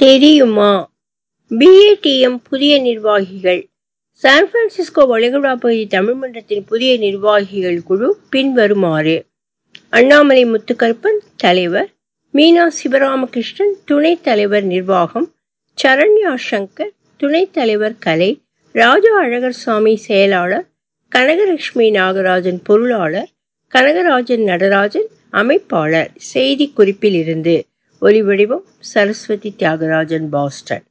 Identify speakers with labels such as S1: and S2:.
S1: தெரியுமா பிஏடிஎம் புதிய நிர்வாகிகள் சான் பிரான்சிஸ்கோ வளைகுடா பகுதி தமிழ் மன்றத்தின் புதிய நிர்வாகிகள் குழு பின்வருமாறு அண்ணாமலை முத்துக்கருப்பன் தலைவர் மீனா சிவராமகிருஷ்ணன் துணைத் தலைவர் நிர்வாகம் சரண்யா சங்கர் துணைத் தலைவர் கலை ராஜா அழகர்சாமி செயலாளர் கனகலட்சுமி நாகராஜன் பொருளாளர் கனகராஜன் நடராஜன் அமைப்பாளர் செய்தி குறிப்பில் இருந்து ஒலிவடிவம் சரஸ்வதி தியாகராஜன் பாஸ்டன்